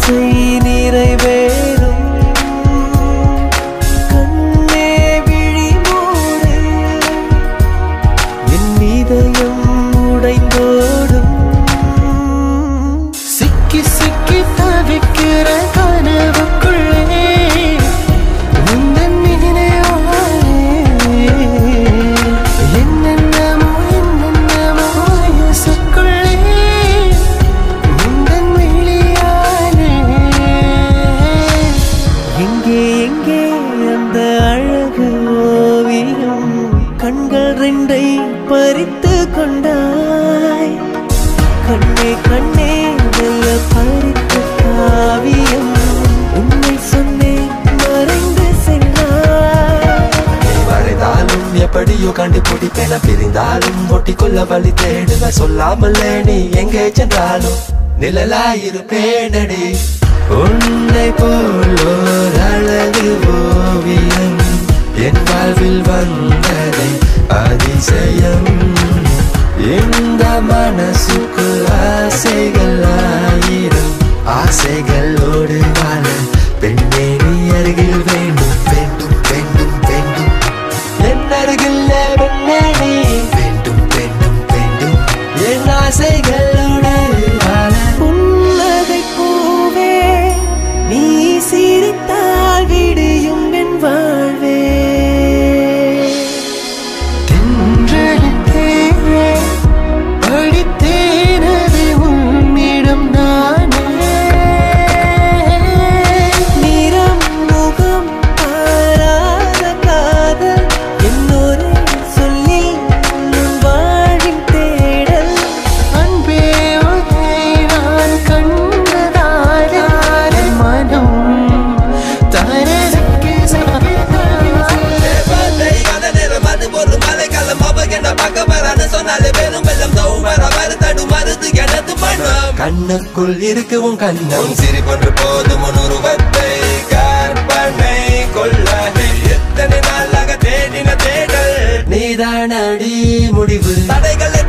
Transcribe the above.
ஆசை நிறைவேறும் கண்ணே விழி மூடு என் இதயம் உடைந்தோடும் சிக்கி சிக்கி தவிக்கிற கனவுக்குள்ளே உந்தன் நினைவாலே என்னென்னமோ என்னென்னமோ வயசுக்குள்ளே உந்தன் விழியாலே எங்கே எங்கே அந்த அழகு ஓவியம் கண்கள் ரெண்டை பறித்து கொண்டாய் கண்ணே கண்ணே நல்ல பறித்த காவியம் உண்மை சொன்னேன் மறைந்து சென்றாய் நீ வரைந்தாலும் எப்படியோ கண்டுபிடிப்பென பிரிந்தாலும் ஒட்டிக்கொள்ள வழி தேடுவ சொல்லாமலே நீ எங்கே சென்றாலும் நிழலாயிருப்பேனடி உன்னை போலோர் அழகு ஓவியம் என் வாழ்வில் வந்ததை அதிசயம் இந்த மனசுக்கு ஆசைகள் ஆயிரம் ஆசைகளோடு வாழ பெண்ணே நீ அருகில் வேண்டும் வேண்டும் வேண்டும் வேண்டும் என் அருகில் பெண்ணே நீ வேண்டும் வேண்டும் வேண்டும் என் ஆசைகளோடு வாழ புன்னகை பூவே நீ சிரித்தால் விடியும் என் வாழ்வே தென்றலித்தே படித்தேனது உன்னிடம் நானே நிறம் முகம் பாராத காதல் என்னொரு சொல்லி உன் வாழின் தேடல் அன்பே உன்னை நான் கண்டதால் என் மனம் தரக்கு கண்ணுக்குள் இருக்கு உன் கண்ணம் சிரிப்பொன்று போதும் உன் உருவத்தை கற்பனை கொள்ள எத்தனை நாளாக தேடின தேடல் நீதானடி முடிவு தடைகளை